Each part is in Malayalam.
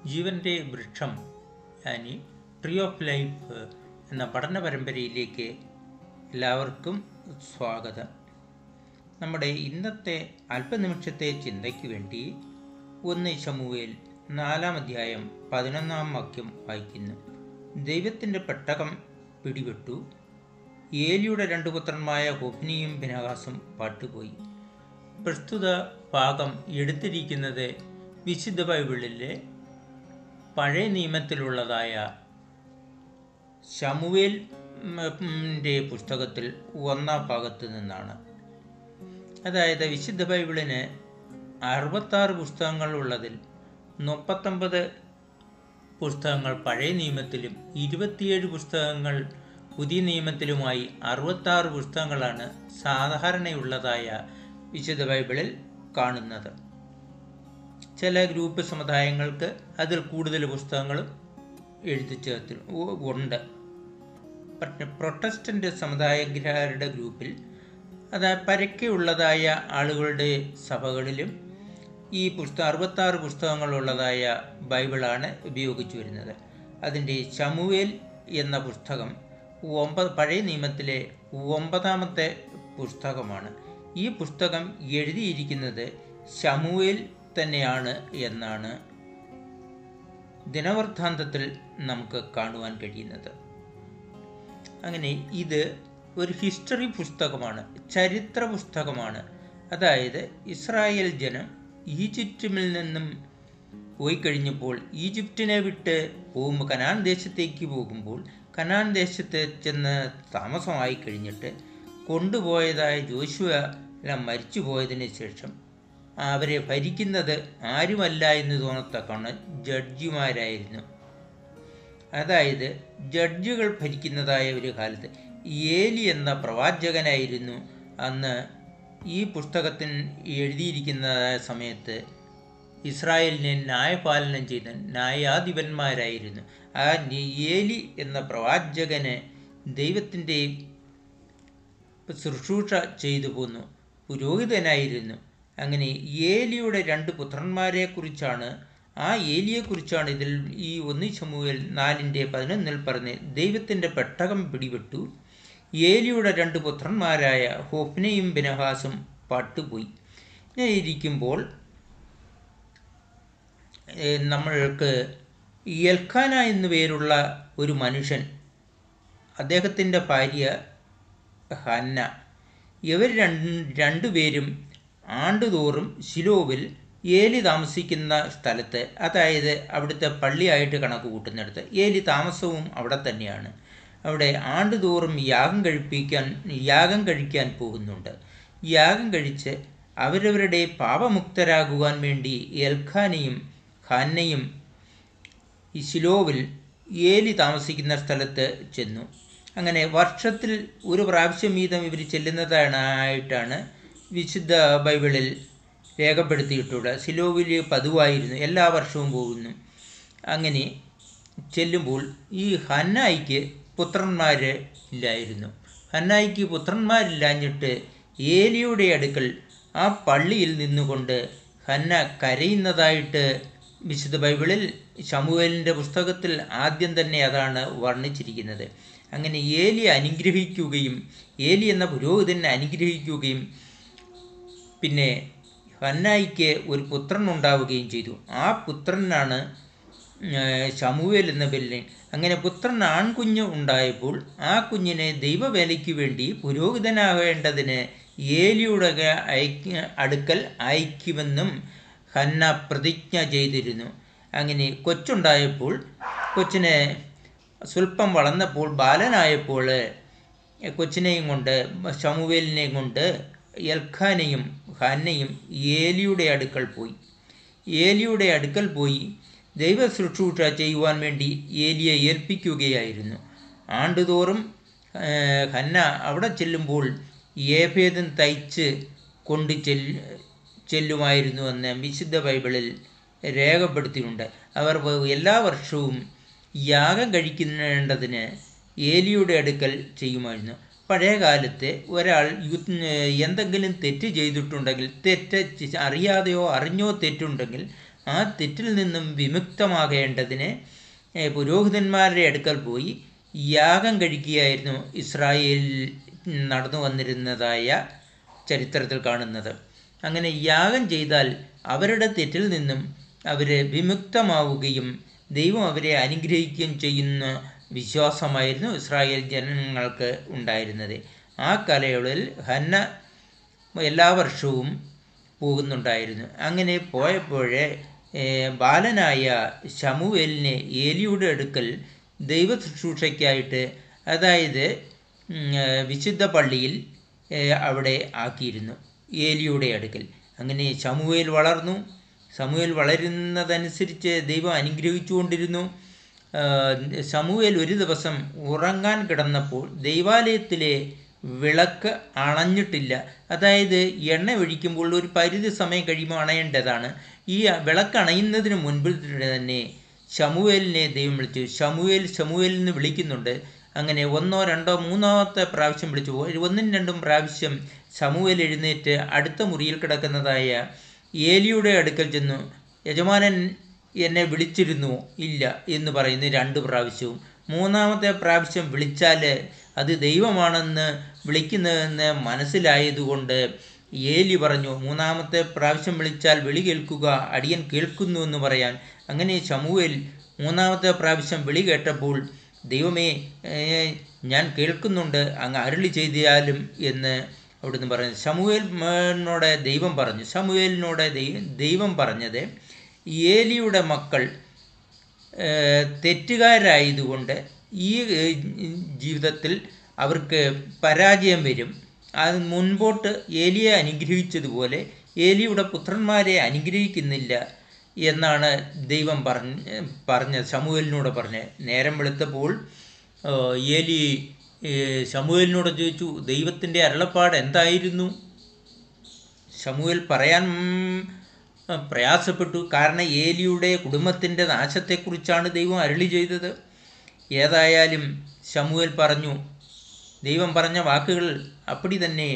ജീവൻ്റെ വൃക്ഷം യാനി ട്രീ ഓഫ് ലൈഫ് എന്ന പഠന പരമ്പരയിലേക്ക് എല്ലാവർക്കും സ്വാഗതം നമ്മുടെ ഇന്നത്തെ അല്പനിമിഷത്തെ ചിന്തയ്ക്ക് വേണ്ടി ഒന്ന് ശമുവേൽ നാലാം അധ്യായം പതിനൊന്നാം വാക്യം വായിക്കുന്നു ദൈവത്തിൻ്റെ പെട്ടകം പിടിപെട്ടു ഏലിയുടെ രണ്ട് പുത്രന്മാരായ ഹൊഫ്നിയും ബിനഹാസും പാട്ടുപോയി പ്രസ്തുത ഭാഗം എടുത്തിരിക്കുന്നത് വിശുദ്ധ ബൈബിളിലെ പഴയ നിയമത്തിലുള്ളതായ ശമുവേലിൻ്റെ പുസ്തകത്തിൽ ഒന്നാം ഭാഗത്ത് നിന്നാണ് അതായത് വിശുദ്ധ ബൈബിളിന് അറുപത്താറ് പുസ്തകങ്ങൾ ഉള്ളതിൽ മുപ്പത്തൊമ്പത് പുസ്തകങ്ങൾ പഴയ നിയമത്തിലും ഇരുപത്തിയേഴ് പുസ്തകങ്ങൾ പുതിയ നിയമത്തിലുമായി അറുപത്താറ് പുസ്തകങ്ങളാണ് സാധാരണയുള്ളതായ വിശുദ്ധ ബൈബിളിൽ കാണുന്നത് ചില ഗ്രൂപ്പ് സമുദായങ്ങൾക്ക് അതിൽ കൂടുതൽ പുസ്തകങ്ങളും എഴുതി ചേർത്തി ഉണ്ട് പക്ഷേ പ്രൊട്ടസ്റ്റൻ്റ് സമുദായക്കാരുടെ ഗ്രൂപ്പിൽ അത് പരക്കെയുള്ളതായ ആളുകളുടെ സഭകളിലും ഈ പുസ്തകം അറുപത്താറ് പുസ്തകങ്ങളുള്ളതായ ബൈബിളാണ് ഉപയോഗിച്ചു വരുന്നത് അതിൻ്റെ ശമുവേൽ എന്ന പുസ്തകം ഒമ്പത് പഴയ നിയമത്തിലെ ഒമ്പതാമത്തെ പുസ്തകമാണ് ഈ പുസ്തകം എഴുതിയിരിക്കുന്നത് ശമുവേൽ തന്നെയാണ് എന്നാണ് ദിനവൃത്താന്തത്തിൽ നമുക്ക് കാണുവാൻ കഴിയുന്നത് അങ്ങനെ ഇത് ഒരു ഹിസ്റ്ററി പുസ്തകമാണ് ചരിത്ര പുസ്തകമാണ് അതായത് ഇസ്രായേൽ ജനം ഈജിപ്റ്റിൽ നിന്നും പോയി കഴിഞ്ഞപ്പോൾ ഈജിപ്റ്റിനെ വിട്ട് പോകുമ്പോൾ കനാൻ ദേശത്തേക്ക് പോകുമ്പോൾ കനാൻ ദേശത്ത് ചെന്ന് താമസമായി കഴിഞ്ഞിട്ട് കൊണ്ടുപോയതായ ജോഷുവ എല്ലാം മരിച്ചു പോയതിന് ശേഷം അവരെ ഭരിക്കുന്നത് ആരുമല്ല എന്ന് തോന്നത്തക്കാണ് ജഡ്ജിമാരായിരുന്നു അതായത് ജഡ്ജികൾ ഭരിക്കുന്നതായ ഒരു കാലത്ത് ഏലി എന്ന പ്രവാചകനായിരുന്നു അന്ന് ഈ പുസ്തകത്തിൽ എഴുതിയിരിക്കുന്നതായ സമയത്ത് ഇസ്രായേലിനെ ന്യായപാലനം ചെയ്ത ന്യായാധിപന്മാരായിരുന്നു ആ ഏലി എന്ന പ്രവാചകന് ദൈവത്തിൻ്റെ ശുശ്രൂഷ ചെയ്തു പോന്നു പുരോഹിതനായിരുന്നു അങ്ങനെ ഏലിയുടെ രണ്ട് പുത്രന്മാരെക്കുറിച്ചാണ് ആ ഏലിയെക്കുറിച്ചാണ് ഇതിൽ ഈ ഒന്നി ചമുവൽ നാലിൻ്റെ പതിനൊന്നിൽ പറഞ്ഞ് ദൈവത്തിൻ്റെ പെട്ടകം പിടിപെട്ടു ഏലിയുടെ രണ്ട് പുത്രന്മാരായ ഹോഫ്നയും ബിനഹാസും പട്ടുപോയി ഇങ്ങനെ ഇരിക്കുമ്പോൾ നമ്മൾക്ക് എൽഖാന എന്നു പേരുള്ള ഒരു മനുഷ്യൻ അദ്ദേഹത്തിൻ്റെ ഭാര്യ ഹന്ന ഇവർ രണ്ട് രണ്ടുപേരും ആണ്ടുതോറും ശിലോവിൽ ഏലി താമസിക്കുന്ന സ്ഥലത്ത് അതായത് അവിടുത്തെ പള്ളിയായിട്ട് കണക്ക് കൂട്ടുന്നിടത്ത് ഏലി താമസവും അവിടെ തന്നെയാണ് അവിടെ ആണ്ടുതോറും യാഗം കഴിപ്പിക്കാൻ യാഗം കഴിക്കാൻ പോകുന്നുണ്ട് യാഗം കഴിച്ച് അവരവരുടെ പാപമുക്തരാകുവാൻ വേണ്ടി എൽഖാനയും ഖാന്നയും ഈ ശിലോവിൽ ഏലി താമസിക്കുന്ന സ്ഥലത്ത് ചെന്നു അങ്ങനെ വർഷത്തിൽ ഒരു പ്രാവശ്യം വീതം ഇവർ ചെല്ലുന്നതായിട്ടാണ് വിശുദ്ധ ബൈബിളിൽ രേഖപ്പെടുത്തിയിട്ടുള്ളത് സിലോവിൽ പതിവായിരുന്നു എല്ലാ വർഷവും പോകുന്നു അങ്ങനെ ചെല്ലുമ്പോൾ ഈ ഹന്നായിക്ക് പുത്രന്മാർ ഇല്ലായിരുന്നു ഹന്നായിക്ക് പുത്രന്മാരില്ലാഞ്ഞിട്ട് ഏലിയുടെ അടുക്കൽ ആ പള്ളിയിൽ നിന്നുകൊണ്ട് ഹന്ന കരയുന്നതായിട്ട് വിശുദ്ധ ബൈബിളിൽ ശമുവേലിൻ്റെ പുസ്തകത്തിൽ ആദ്യം തന്നെ അതാണ് വർണ്ണിച്ചിരിക്കുന്നത് അങ്ങനെ ഏലി അനുഗ്രഹിക്കുകയും ഏലി എന്ന പുരോഹിതനെ അനുഗ്രഹിക്കുകയും പിന്നെ ഹന്നായിക്ക് ഒരു പുത്രൻ ഉണ്ടാവുകയും ചെയ്തു ആ പുത്രനാണ് ശമുവേൽ എന്ന പേരിൽ അങ്ങനെ പുത്രൻ ആൺകുഞ്ഞ് ഉണ്ടായപ്പോൾ ആ കുഞ്ഞിനെ ദൈവവേലയ്ക്ക് വേണ്ടി പുരോഹിതനാകേണ്ടതിന് ഏലിയുടെ അയക്ക അടുക്കൽ അയക്കുമെന്നും ഹന്ന പ്രതിജ്ഞ ചെയ്തിരുന്നു അങ്ങനെ കൊച്ചുണ്ടായപ്പോൾ കൊച്ചിനെ സ്വല്പം വളർന്നപ്പോൾ ബാലനായപ്പോൾ കൊച്ചിനെയും കൊണ്ട് ശമുവേലിനെയും കൊണ്ട് എൽഖാനയും ഹന്നയും ഏലിയുടെ അടുക്കൽ പോയി ഏലിയുടെ അടുക്കൽ പോയി ദൈവ ശുശ്രൂഷ ചെയ്യുവാൻ വേണ്ടി ഏലിയെ ഏൽപ്പിക്കുകയായിരുന്നു ആണ്ടുതോറും ഹന്ന അവിടെ ചെല്ലുമ്പോൾ ഏഭേദം തയ്ച്ച് കൊണ്ട് ചെല് ചെല്ലുമായിരുന്നു എന്ന് വിശുദ്ധ ബൈബിളിൽ രേഖപ്പെടുത്തിയിട്ടുണ്ട് അവർ എല്ലാ വർഷവും യാഗം കഴിക്കേണ്ടതിന് ഏലിയുടെ അടുക്കൽ ചെയ്യുമായിരുന്നു പഴയ കാലത്ത് ഒരാൾ എന്തെങ്കിലും തെറ്റ് ചെയ്തിട്ടുണ്ടെങ്കിൽ തെറ്റ് അറിയാതെയോ അറിഞ്ഞോ തെറ്റുണ്ടെങ്കിൽ ആ തെറ്റിൽ നിന്നും വിമുക്തമാകേണ്ടതിന് ഏ, പുരോഹിതന്മാരുടെ അടുക്കൽ പോയി യാഗം കഴിക്കുകയായിരുന്നു ഇസ്രായേലിൽ നടന്നു വന്നിരുന്നതായ ചരിത്രത്തിൽ കാണുന്നത് അങ്ങനെ യാഗം ചെയ്താൽ അവരുടെ തെറ്റിൽ നിന്നും അവർ വിമുക്തമാവുകയും ദൈവം അവരെ അനുഗ്രഹിക്കുകയും ചെയ്യുന്ന വിശ്വാസമായിരുന്നു ഇസ്രായേൽ ജനങ്ങൾക്ക് ഉണ്ടായിരുന്നത് ആ കാലയളവിൽ ഹന്ന എല്ലാ വർഷവും പോകുന്നുണ്ടായിരുന്നു അങ്ങനെ പോയപ്പോഴേ ഏഹ്, ബാലനായ ശമുവേലിനെ ഏലിയുടെ അടുക്കൽ ദൈവ ശുശ്രൂഷയ്ക്കായിട്ട് അതായത് ഉം, ഏഹ്, വിശുദ്ധ പള്ളിയിൽ ഏഹ്, അവിടെ ആക്കിയിരുന്നു ഏലിയുടെ അടുക്കൽ അങ്ങനെ ശമുവേൽ വളർന്നു ശമുവേൽ വളരുന്നതനുസരിച്ച് ദൈവം അനുഗ്രഹിച്ചുകൊണ്ടിരുന്നു ആഹ് ശമൂവേൽ ഒരു ദിവസം ഉറങ്ങാൻ കിടന്നപ്പോൾ ദൈവാലയത്തിലെ വിളക്ക് അണഞ്ഞിട്ടില്ല അതായത് എണ്ണ ഒഴിക്കുമ്പോൾ ഒരു പരിധി സമയം കഴിയുമ്പോൾ അണയേണ്ടതാണ് ഈ വിളക്ക് അണയുന്നതിന് മുൻപിൽ തന്നെ ശമുവേലിനെ ദൈവം വിളിച്ചു ശമുവേൽ ശമുവേൽ എന്ന് വിളിക്കുന്നുണ്ട് അങ്ങനെ ഒന്നോ രണ്ടോ മൂന്നാമത്തെ പ്രാവശ്യം വിളിച്ചു ഒരു ഒന്നും രണ്ടും പ്രാവശ്യം ശമുവേൽ എഴുന്നേറ്റ് അടുത്ത മുറിയിൽ കിടക്കുന്നതായ ഏലിയുടെ അടുക്കൽ ചെന്നു യജമാനൻ എന്നെ വിളിച്ചിരുന്നു ഇല്ല എന്ന് പറയുന്നു രണ്ട് പ്രാവശ്യവും മൂന്നാമത്തെ പ്രാവശ്യം വിളിച്ചാൽ അത് ദൈവമാണെന്ന് വിളിക്കുന്നതെന്ന് മനസ്സിലായതുകൊണ്ട് ഏലി പറഞ്ഞു മൂന്നാമത്തെ പ്രാവശ്യം വിളിച്ചാൽ വിളി കേൾക്കുക അടിയൻ കേൾക്കുന്നു എന്ന് പറയാൻ അങ്ങനെ ശമുവേൽ മൂന്നാമത്തെ പ്രാവശ്യം വിളി കേട്ടപ്പോൾ ദൈവമേ ഏഹ്, ഞാൻ കേൾക്കുന്നുണ്ട് അങ്ങ് അരുളി ചെയ്താലും എന്ന് അവിടുന്ന് പറഞ്ഞു ശമുവേലിനോട് ദൈവം പറഞ്ഞു ശമുവേലിനോട് ദൈ- ദൈവം പറഞ്ഞത് ഏലിയുടെ മക്കൾ ഏഹ്, തെറ്റുകാരായതുകൊണ്ട് ഈ ഏഹ്, ജീവിതത്തിൽ അവർക്ക് പരാജയം വരും അത് മുൻപോട്ട് ഏലിയെ അനുഗ്രഹിച്ചതുപോലെ ഏലിയുടെ പുത്രന്മാരെ അനുഗ്രഹിക്കുന്നില്ല എന്നാണ് ദൈവം പറഞ്ഞ് പറഞ്ഞത് ശമുവേലിനോട് പറഞ്ഞത് നേരം വെളുത്തപ്പോൾ ഏഹ്, ഏലി ഏഹ്, ശമുവേലിനോട് ചോദിച്ചു ദൈവത്തിൻ്റെ അരുളപ്പാട് എന്തായിരുന്നു ശമുവേൽ പറയാൻ ഉം, പ്രയാസപ്പെട്ടു കാരണം ഏലിയുടെ കുടുംബത്തിൻ്റെ നാശത്തെക്കുറിച്ചാണ് ദൈവം അരുളി ചെയ്തത് ഏതായാലും ശമുവേൽ പറഞ്ഞു ദൈവം പറഞ്ഞ വാക്കുകൾ അപ്പടി തന്നെ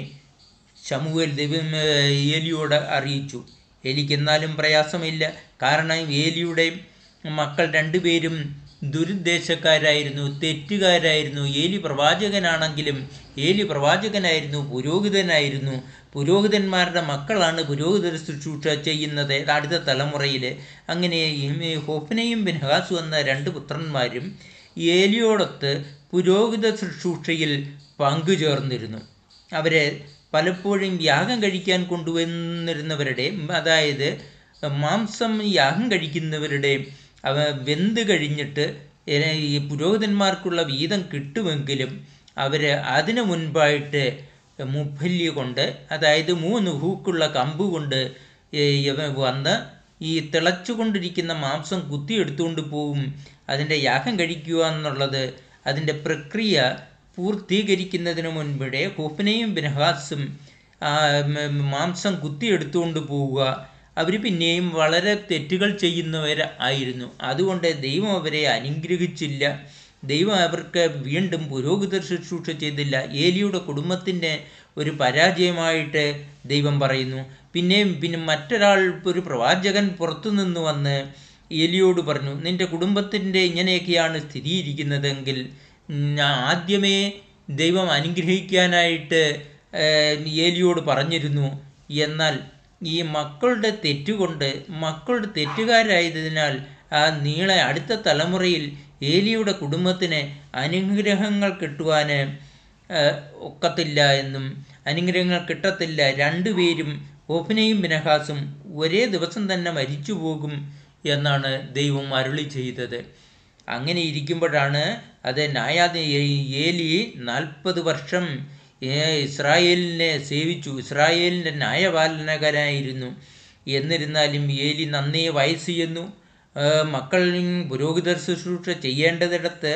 ശമുവേൽ ദൈവം ഏഹ്, ഏലിയോട് അറിയിച്ചു ഏലിക്ക് എന്നാലും പ്രയാസമില്ല കാരണം ഏലിയുടെ മക്കൾ രണ്ടുപേരും ദുരുദ്ദേശക്കാരായിരുന്നു തെറ്റുകാരായിരുന്നു ഏലി പ്രവാചകനാണെങ്കിലും ഏലി പ്രവാചകനായിരുന്നു പുരോഹിതനായിരുന്നു പുരോഹിതന്മാരുടെ മക്കളാണ് പുരോഹിതർ ശുശ്രൂഷ ചെയ്യുന്നത് അടുത്ത തലമുറയിൽ അങ്ങനെ ഈ ഹോഫനയും ബിൻഹാസു എന്ന രണ്ട് പുത്രന്മാരും ഏലിയോടൊത്ത് പുരോഹിത ശുശ്രൂഷയിൽ പങ്കുചേർന്നിരുന്നു അവരെ പലപ്പോഴും യാഗം കഴിക്കാൻ കൊണ്ടുവന്നിരുന്നവരുടെ അതായത് മാംസം യാഗം കഴിക്കുന്നവരുടെ അവ വെന്ത് കഴിഞ്ഞിട്ട് ഏ- ഈ പുരോഹിതന്മാർക്കുള്ള വീതം കിട്ടുമെങ്കിലും അവർ അതിനു മുൻപായിട്ട് മുപ്പല്യ കൊണ്ട് അതായത് മൂന്ന് ഹൂക്കുള്ള കമ്പ് കൊണ്ട് ഏ, ഇവ വന്ന് ഈ തിളച്ചുകൊണ്ടിരിക്കുന്ന മാംസം കുത്തിയെടുത്തുകൊണ്ട് പോവും അതിൻ്റെ യാഗം കഴിക്കുക എന്നുള്ളത് അതിൻ്റെ പ്രക്രിയ പൂർത്തീകരിക്കുന്നതിന് മുൻപിടെ ഹുഫ്നയും ബിനഹാസും ആ, മ- മാംസം കുത്തിയെടുത്തുകൊണ്ട് പോവുക അവർ പിന്നെയും വളരെ തെറ്റുകൾ ചെയ്യുന്നവർ ആയിരുന്നു അതുകൊണ്ട് ദൈവം അവരെ അനുഗ്രഹിച്ചില്ല ദൈവം അവർക്ക് വീണ്ടും പുരോഹിതർ ശുശ്രൂഷ ചെയ്തില്ല ഏലിയുടെ കുടുംബത്തിൻ്റെ ഒരു പരാജയമായിട്ട് ദൈവം പറയുന്നു പിന്നെയും പിന്നെ മറ്റൊരാൾ ഒരു പ്രവാചകൻ പുറത്തു നിന്ന് വന്ന് ഏലിയോട് പറഞ്ഞു നിന്റെ കുടുംബത്തിൻ്റെ ഇങ്ങനെയൊക്കെയാണ് സ്ഥിതിയിരിക്കുന്നതെങ്കിൽ ഞാൻ ആദ്യമേ ദൈവം അനുഗ്രഹിക്കാനായിട്ട് ഏഹ്, ഏലിയോട് പറഞ്ഞിരുന്നു എന്നാൽ ഈ മക്കളുടെ തെറ്റുകൊണ്ട് മക്കളുടെ തെറ്റുകാരായതിനാൽ ആ നീളെ അടുത്ത തലമുറയിൽ ഏലിയുടെ കുടുംബത്തിന് അനുഗ്രഹങ്ങൾ കിട്ടുവാൻ ഏഹ്, ഒക്കത്തില്ല എന്നും അനുഗ്രഹങ്ങൾ കിട്ടത്തില്ല രണ്ടുപേരും ഓഫനയും ബിനഹാസും ഒരേ ദിവസം തന്നെ മരിച്ചു പോകും എന്നാണ് ദൈവം അരുളി ചെയ്തത് അങ്ങനെ ഇരിക്കുമ്പോഴാണ് അത് നായാദ് ഏലി നാൽപ്പത് വർഷം ഏ, ഇസ്രായേലിനെ സേവിച്ചു ഇസ്രായേലിൻ്റെ ന്യായപാലനകരായിരുന്നു എന്നിരുന്നാലും ഏലി നന്നേ വയസ്സ് ചെന്നു ആ, മക്കൾ പുരോഹിതർ ശുശ്രൂഷ ചെയ്യേണ്ടതിടത്ത്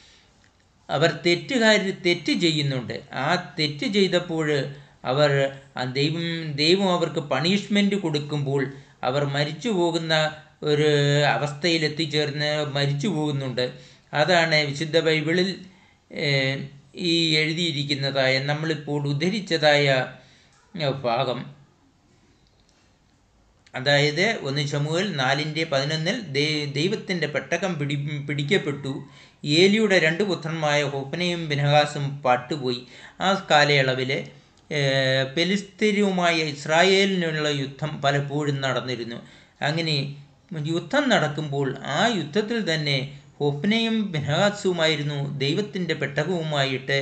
അവർ തെറ്റുകാർ തെറ്റ് ചെയ്യുന്നുണ്ട് ആ തെറ്റ് ചെയ്തപ്പോൾ അവർ ആ ദൈവം ദൈവം അവർക്ക് പണിഷ്മെൻ്റ് കൊടുക്കുമ്പോൾ അവർ മരിച്ചു പോകുന്ന ഒരു അവസ്ഥയിൽ എത്തിച്ചേർന്ന് മരിച്ചു പോകുന്നുണ്ട് അതാണ് വിശുദ്ധ ബൈബിളിൽ ഏഹ്, ഈ എഴുതിയിരിക്കുന്നതായ നമ്മളിപ്പോൾ ഉദ്ധരിച്ചതായ ഏഹ്, ഭാഗം അതായത് ഒന്ന് ചമുവൽ നാലിൻ്റെ പതിനൊന്നിൽ ദൈവത്തിൻ്റെ പെട്ടകം പിടി പിടിക്കപ്പെട്ടു ഏലിയുടെ രണ്ട് പുത്രന്മാരായ ഹോപ്പനയും ബിനഹാസും പാട്ടുപോയി ആ കാലയളവിൽ പെലിസ്തീനുമായ ഇസ്രായേലിനുള്ള യുദ്ധം പലപ്പോഴും നടന്നിരുന്നു അങ്ങനെ യുദ്ധം നടക്കുമ്പോൾ ആ യുദ്ധത്തിൽ തന്നെ ഹോപ്പനയും ബിനഹാസുമായിരുന്നു ദൈവത്തിൻ്റെ പെട്ടകവുമായിട്ട്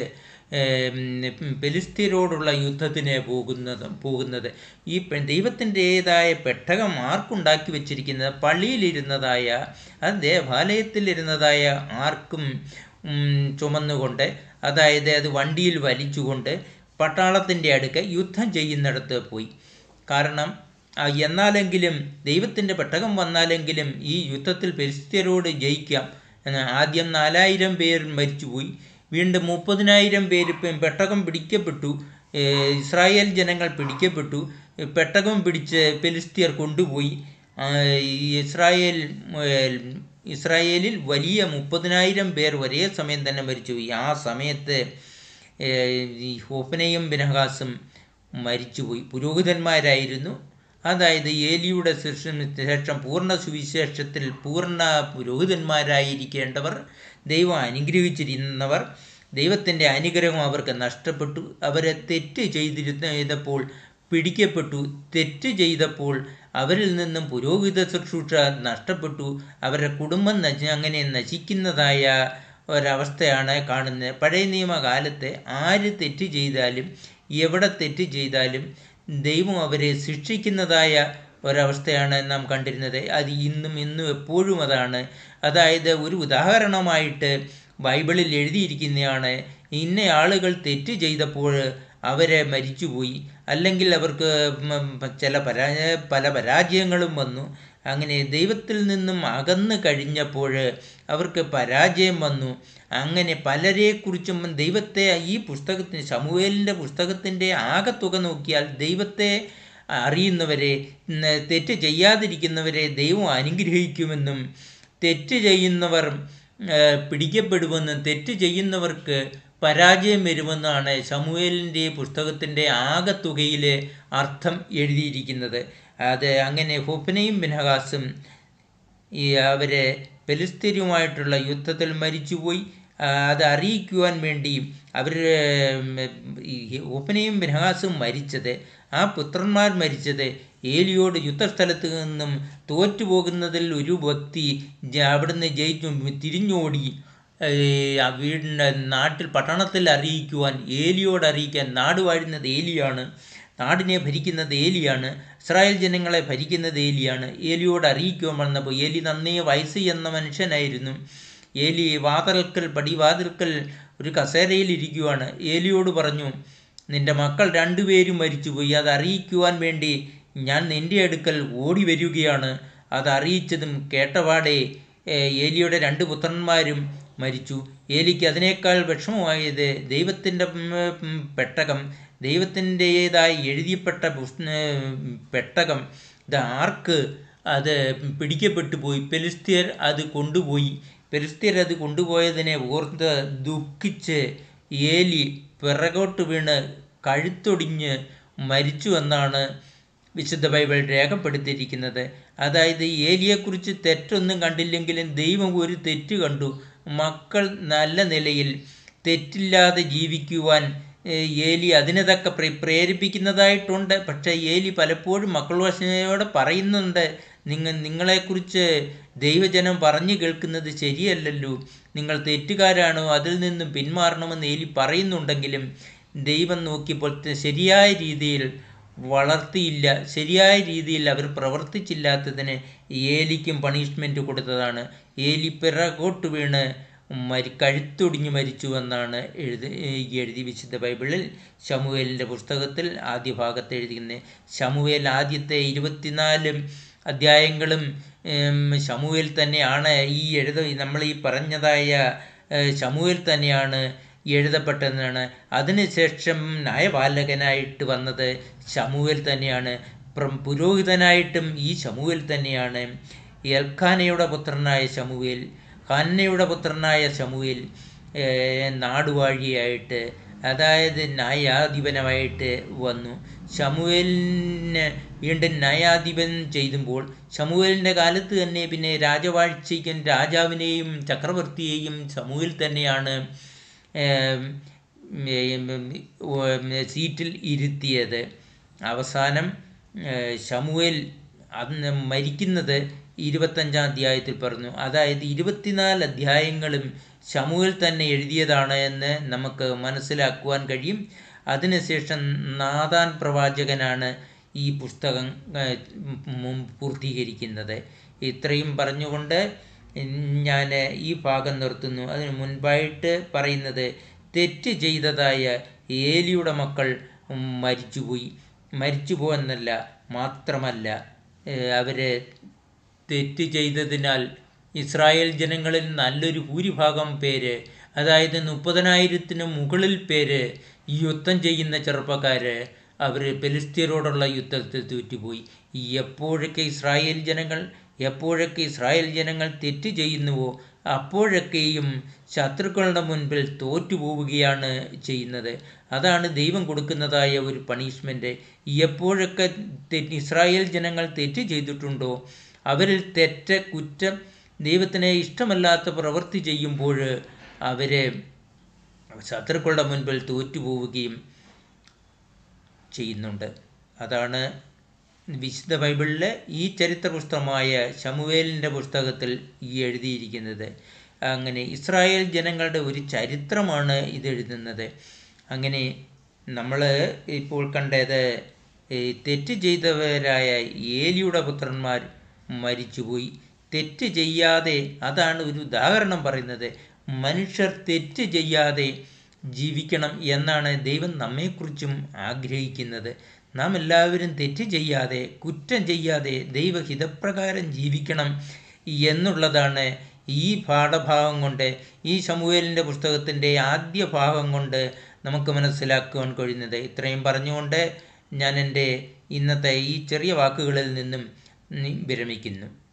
പെലിസ്തീനോടുള്ള യുദ്ധത്തിന് പോകുന്നത് പോകുന്നത് ഈ ദൈവത്തിൻ്റെതായ പെട്ടകം ആർക്കുണ്ടാക്കി വെച്ചിരിക്കുന്നത് പള്ളിയിലിരുന്നതായ അത് ദേവാലയത്തിലിരുന്നതായ ആർക്കും ചുമന്നുകൊണ്ട് അതായത് അത് വണ്ടിയിൽ വലിച്ചുകൊണ്ട് പട്ടാളത്തിൻ്റെ അടുക്ക യുദ്ധം ചെയ്യുന്നിടത്ത് പോയി കാരണം എന്നാലെങ്കിലും ദൈവത്തിൻ്റെ പെട്ടകം വന്നാലെങ്കിലും ഈ യുദ്ധത്തിൽ പെരിസ്ത്യരോട് ജയിക്കാം ആദ്യം നാലായിരം പേർ മരിച്ചുപോയി വീണ്ടും മുപ്പതിനായിരം പേര് പെട്ടകം പിടിക്കപ്പെട്ടു ഇസ്രായേൽ ജനങ്ങൾ പിടിക്കപ്പെട്ടു പെട്ടകം പിടിച്ച് പെലിസ്തീർ കൊണ്ടുപോയി ഇസ്രായേൽ ഇസ്രായേലിൽ വലിയ മുപ്പതിനായിരം പേർ ഒരേ സമയം തന്നെ മരിച്ചുപോയി ആ സമയത്ത് ഈ ഹോഫനയും ബിനഹാസും മരിച്ചുപോയി പുരോഹിതന്മാരായിരുന്നു അതായത് ഏലിയുടെ ശേഷം പൂർണ്ണ സുവിശേഷത്തിൽ പൂർണ്ണ പുരോഹിതന്മാരായിരിക്കേണ്ടവർ ദൈവം അനുഗ്രഹിച്ചിരുന്നവർ ദൈവത്തിൻ്റെ അനുഗ്രഹം അവർക്ക് നഷ്ടപ്പെട്ടു അവരെ തെറ്റ് ചെയ്തിരുന്ന ചെയ്തപ്പോൾ പിടിക്കപ്പെട്ടു തെറ്റ് ചെയ്തപ്പോൾ അവരിൽ നിന്നും പുരോഹിത ശുശ്രൂഷ നഷ്ടപ്പെട്ടു അവരുടെ കുടുംബം നശി അങ്ങനെ നശിക്കുന്നതായ ഒരവസ്ഥയാണ് കാണുന്നത് പഴയ നിയമകാലത്ത് ആര് തെറ്റ് ചെയ്താലും എവിടെ തെറ്റ് ചെയ്താലും ദൈവം അവരെ ശിക്ഷിക്കുന്നതായ ഒരവസ്ഥയാണ് നാം കണ്ടിരുന്നത് അത് ഇന്നും ഇന്നും എപ്പോഴും അതാണ് അതായത് ഒരു ഉദാഹരണമായിട്ട് ബൈബിളിൽ എഴുതിയിരിക്കുന്നതാണ് ഇന്ന ആളുകൾ തെറ്റ് ചെയ്തപ്പോൾ അവരെ മരിച്ചുപോയി അല്ലെങ്കിൽ അവർക്ക് ചില പരാജയ പല പരാജയങ്ങളും വന്നു അങ്ങനെ ദൈവത്തിൽ നിന്നും അകന്നു കഴിഞ്ഞപ്പോൾ അവർക്ക് പരാജയം വന്നു അങ്ങനെ പലരെക്കുറിച്ചും ദൈവത്തെ ഈ പുസ്തകത്തിന് സമൂഹലിൻ്റെ പുസ്തകത്തിൻ്റെ ആകത്തുക നോക്കിയാൽ ദൈവത്തെ അറിയുന്നവരെ തെറ്റ് ചെയ്യാതിരിക്കുന്നവരെ ദൈവം അനുഗ്രഹിക്കുമെന്നും തെറ്റ് ചെയ്യുന്നവർ പിടിക്കപ്പെടുമെന്നും തെറ്റ് ചെയ്യുന്നവർക്ക് പരാജയം വരുമെന്നാണ് സമൂഹലിൻ്റെ പുസ്തകത്തിൻ്റെ ആകത്തുകയിലെ അർത്ഥം എഴുതിയിരിക്കുന്നത് അത് അങ്ങനെ ഹൊപ്പനയും ബിനഹാസും ഈ അവരെ പെലിസ്തീനുമായിട്ടുള്ള യുദ്ധത്തിൽ മരിച്ചുപോയി അത് അറിയിക്കുവാൻ വേണ്ടി അവർ ഒപ്പനയും ബിനഹാസും മരിച്ചത് ആ പുത്രന്മാർ മരിച്ചത് ഏലിയോട് യുദ്ധസ്ഥലത്ത് നിന്നും തോറ്റുപോകുന്നതിൽ ഒരു വ്യക്തി അവിടുന്ന് ജയിച്ചു തിരിഞ്ഞോടി വീടിൻ്റെ നാട്ടിൽ പട്ടണത്തിൽ അറിയിക്കുവാൻ ഏലിയോട് അറിയിക്കാൻ നാട് വാഴുന്നത് ഏലിയാണ് നാടിനെ ഭരിക്കുന്നത് ഏലിയാണ് ഇസ്രായേൽ ജനങ്ങളെ ഭരിക്കുന്നത് ഏലിയാണ് ഏലിയോട് അറിയിക്കുവാൻ വന്നപ്പോൾ ഏലി നന്നേ വയസ്സ് എന്ന മനുഷ്യനായിരുന്നു ഏലി വാതിൽക്കൽ പടിവാതിൽക്കൽ ഒരു കസേരയിൽ ഇരിക്കുവാണ് ഏലിയോട് പറഞ്ഞു നിന്റെ മക്കൾ രണ്ടുപേരും മരിച്ചുപോയി അത് അറിയിക്കുവാൻ വേണ്ടി ഞാൻ നിന്റെ അടുക്കൽ ഓടി വരികയാണ് അത് അറിയിച്ചതും കേട്ടപാടെ ഏലിയുടെ രണ്ട് പുത്രന്മാരും മരിച്ചു ഏലിക്ക് അതിനേക്കാൾ വിഷമമായത് ദൈവത്തിൻ്റെ പെട്ടകം ദൈവത്തിൻ്റെതായി എഴുതിയപ്പെട്ട പുസ്ത പെട്ടകം ഇത് ആർക്ക് അത് പിടിക്കപ്പെട്ടു പോയി പെലിസ്തീർ അത് കൊണ്ടുപോയി പെലിസ്തീർ അത് കൊണ്ടുപോയതിനെ ഓർത്ത് ദുഃഖിച്ച് ഏലി പിറകോട്ട് വീണ് കഴുത്തൊടിഞ്ഞ് മരിച്ചു എന്നാണ് വിശുദ്ധ ബൈബിൾ രേഖപ്പെടുത്തിയിരിക്കുന്നത് അതായത് ഏലിയെക്കുറിച്ച് തെറ്റൊന്നും കണ്ടില്ലെങ്കിലും ദൈവം ഒരു തെറ്റ് കണ്ടു മക്കൾ നല്ല നിലയിൽ തെറ്റില്ലാതെ ജീവിക്കുവാൻ ഏലി അതിന് തക്ക പ്രേ പ്രേരിപ്പിക്കുന്നതായിട്ടുണ്ട് പക്ഷേ ഏലി പലപ്പോഴും മക്കൾ വശനയോടെ പറയുന്നുണ്ട് നിങ്ങൾ നിങ്ങളെക്കുറിച്ച് ദൈവജനം പറഞ്ഞു കേൾക്കുന്നത് ശരിയല്ലല്ലോ നിങ്ങൾ തെറ്റുകാരാണോ അതിൽ നിന്നും പിന്മാറണമെന്ന് ഏലി പറയുന്നുണ്ടെങ്കിലും ദൈവം നോക്കിയപ്പോൾ ശരിയായ രീതിയിൽ വളർത്തിയില്ല ശരിയായ രീതിയിൽ അവർ പ്രവർത്തിച്ചില്ലാത്തതിന് ഏലിക്കും പണിഷ്മെൻ്റ് കൊടുത്തതാണ് ഏലി പിറകോട്ട് വീണ് മരി കഴുത്തൊടിഞ്ഞ് മരിച്ചു എന്നാണ് എഴുതി എഴുതി വിശുദ്ധ ബൈബിളിൽ ശമുവേലിൻ്റെ പുസ്തകത്തിൽ ആദ്യ ഭാഗത്ത് എഴുതിക്കുന്നത് ശമുവേൽ ആദ്യത്തെ ഇരുപത്തിനാല് അധ്യായങ്ങളും ശമുവേൽ തന്നെയാണ് ഈ എഴുത നമ്മൾ ഈ പറഞ്ഞതായ ശമുവേൽ തന്നെയാണ് എഴുതപ്പെട്ടതെന്നാണ് അതിനുശേഷം ന്യായപാലകനായിട്ട് വന്നത് ശമുവേൽ തന്നെയാണ് പുരോഹിതനായിട്ടും ഈ ശമുവേൽ തന്നെയാണ് എൽഖാനയുടെ പുത്രനായ ശമുവേൽ ഹന്നയുടെ പുത്രനായ ശമുവേൽ നാടുവാഴിയായിട്ട് അതായത് ന്യായാധിപനമായിട്ട് വന്നു ശമുവേലിന് വീണ്ടും ന്യായാധിപൻ ചെയ്യുമ്പോൾ ശമുവേലിൻ്റെ കാലത്ത് തന്നെ പിന്നെ രാജവാഴ്ചയ്ക്കും രാജാവിനെയും ചക്രവർത്തിയെയും ശമുവേൽ തന്നെയാണ് ഏം, ഏം, ഉം, സീറ്റിൽ ഇരുത്തിയത് അവസാനം ഏഹ്, ശമുവേൽ അന്ന് മരിക്കുന്നത് ഇരുപത്തഞ്ചാം അധ്യായത്തിൽ പറഞ്ഞു അതായത് ഇരുപത്തിനാല് അധ്യായങ്ങളും ശമുവേൽ തന്നെ എഴുതിയതാണ് എന്ന് നമുക്ക് മനസ്സിലാക്കുവാൻ കഴിയും അതിനുശേഷം നാദാൻ പ്രവാചകനാണ് ഈ പുസ്തകം ഏഹ്, മും- പൂർത്തീകരിക്കുന്നത് ഇത്രയും പറഞ്ഞുകൊണ്ട് ഞാൻ ഈ ഭാഗം നിർത്തുന്നു അതിന് മുൻപായിട്ട് പറയുന്നത് തെറ്റ് ചെയ്തതായ ഏലിയുടെ മക്കൾ മരിച്ചുപോയി മരിച്ചുപോയെന്നല്ല മാത്രമല്ല ഏഹ്, അവര് തെറ്റ് ചെയ്തതിനാൽ ഇസ്രായേൽ ജനങ്ങളിൽ നല്ലൊരു ഭൂരിഭാഗം പേര് അതായത് മുപ്പതിനായിരത്തിന് മുകളിൽ പേര് ഈ യുദ്ധം ചെയ്യുന്ന ചെറുപ്പക്കാര് അവർ പെലിസ്തീനോടുള്ള യുദ്ധത്തിൽ തോറ്റുപോയി എപ്പോഴൊക്കെ ഇസ്രായേൽ ജനങ്ങൾ എപ്പോഴൊക്കെ ഇസ്രായേൽ ജനങ്ങൾ തെറ്റ് ചെയ്യുന്നുവോ അപ്പോഴൊക്കെയും ശത്രുക്കളുടെ മുൻപിൽ തോറ്റുപോവുകയാണ് ചെയ്യുന്നത് അതാണ് ദൈവം കൊടുക്കുന്നതായ ഒരു പണിഷ്മെൻ്റ് എപ്പോഴൊക്കെ തെറ്റ് ഇസ്രായേൽ ജനങ്ങൾ തെറ്റ് ചെയ്തിട്ടുണ്ടോ അവരിൽ തെറ്റ് കുറ്റം ദൈവത്തിന് ഇഷ്ടമല്ലാത്ത പ്രവൃത്തി ചെയ്യുമ്പോൾ അവരെ ശത്രുക്കളുടെ മുൻപിൽ തോറ്റുപോവുകയും ചെയ്യുന്നുണ്ട് അതാണ് വിശുദ്ധ ബൈബിളിലെ ഈ ചരിത്ര പുസ്തകമായ ശമുവേലിൻ്റെ പുസ്തകത്തിൽ ഈ എഴുതിയിരിക്കുന്നത് അങ്ങനെ ഇസ്രായേൽ ജനങ്ങളുടെ ഒരു ചരിത്രമാണ് ഇത് എഴുതുന്നത് അങ്ങനെ നമ്മൾ ഇപ്പോൾ കണ്ടത് ഈ തെറ്റ് ചെയ്തവരായ ഏലിയുടെ പുത്രന്മാർ മരിച്ചുപോയി തെറ്റ് ചെയ്യാതെ അതാണ് ഒരു ഉദാഹരണം പറയുന്നത് മനുഷ്യർ തെറ്റ് ചെയ്യാതെ ജീവിക്കണം എന്നാണ് ദൈവം നമ്മെക്കുറിച്ചും ആഗ്രഹിക്കുന്നത് നാം എല്ലാവരും തെറ്റ് ചെയ്യാതെ കുറ്റം ചെയ്യാതെ ദൈവഹിതപ്രകാരം ജീവിക്കണം എന്നുള്ളതാണ് ഈ പാഠഭാഗം കൊണ്ട് ഈ ശമുവേലിൻ്റെ പുസ്തകത്തിൻ്റെ ആദ്യ ഭാഗം കൊണ്ട് നമുക്ക് മനസ്സിലാക്കുവാൻ കഴിയുന്നത് ഇത്രയും പറഞ്ഞുകൊണ്ട് ഞാൻ എൻ്റെ ഇന്നത്തെ ഈ ചെറിയ വാക്കുകളിൽ നിന്നും വിരമിക്കുന്നു